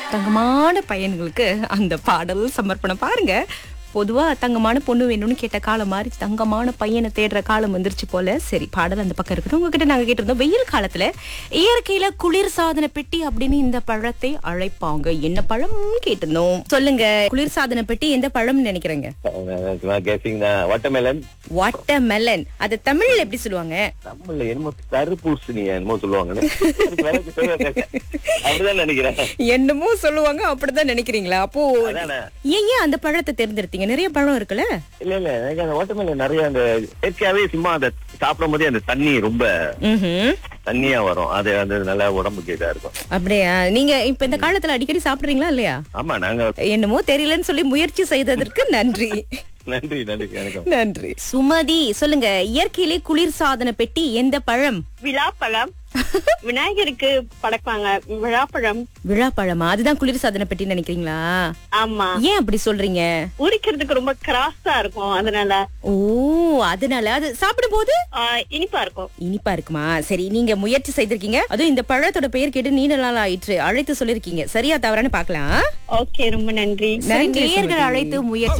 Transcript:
தங்கமான பையன்களுக்கு அந்த பாடல் சமர்ப்பணம் பாருங்க பொதுவா தங்கமான பொண்ணு வேணும்னு கேட்ட காலம் மாதிரி தங்கமான பையனை தேடுற காலம் வந்துருச்சு போல சரி பாடல் அந்த பக்கம் இருக்கட்டும் உங்ககிட்ட நாங்க கேட்டிருந்தோம் வெயில் காலத்துல இயற்கையில குளிர் சாதன பெட்டி அப்படின்னு இந்த பழத்தை அழைப்பாங்க என்ன பழம் கேட்டிருந்தோம் சொல்லுங்க குளிர் சாதன பெட்டி எந்த பழம்னு நினைக்கிறேங்க கெஸிங் வாட்டர்மெலன் வாட்டர் மெலன் அது தமிழ்ல எப்படி சொல்லுவாங்க தமிழ்ல என்னமோ தர்பூசணி என்னமோ சொல்லுவாங்க அப்படிதான் நினைக்கிறேன் என்னமோ சொல்லுவாங்க அப்படிதான் நினைக்கிறீங்களா அப்போ அதானே. ஏன் ஏன் அந்த பழத்தை தேர்ந்தெடுத்தீங்க நிறைய பழம் இருக்குல்ல இல்ல இல்ல எனக்கு அந்த வாட்டர்மெலன் நிறைய அந்த இயற்கையாவே சும்மா அந்த சாப்பிடும் போதே அந்த தண்ணி ரொம்ப ம்ஹும். தண்ணியா வரும் அது அந்த நல்லா உடம்புக்கு இதா இருக்கும் அப்படியா நீங்க இப்ப இந்த காலத்துல அடிக்கடி சாப்பிடுறீங்களா இல்லையா ஆமா நாங்க என்னமோ தெரியலன்னு சொல்லி முயற்சி செய்ததற்கு நன்றி நன்றி நன்றி வணக்கம் நன்றி சுமதி சொல்லுங்க இயற்கையிலே குளிர் சாதன பெட்டி எந்த பழம் விழாப்பழம் விநாயகருக்கு படைப்பாங்க விழாப்பழம் விழாப்பழமா அதுதான் குளிர் சாதன பெட்டி நினைக்கிறீங்களா ஆமா ஏன் அப்படி சொல்றீங்க உரிக்கிறதுக்கு ரொம்ப கிராஸா இருக்கும் அதனால ஓ அதனால அது சாப்பிடும் போது ஆ, இனிப்பா இருக்கும் இனிப்பா இருக்குமா சரி நீங்க முயற்சி செய்திருக்கீங்க அதுவும் இந்த பழத்தோட பெயர் கேட்டு நீண்ட நாள் ஆயிற்று அழைத்து சொல்லிருக்கீங்க சரியா தவறான்னு பாக்கலாம் ஓகே ரொம்ப நன்றி நேர்கள் அழைத்து முயற்சி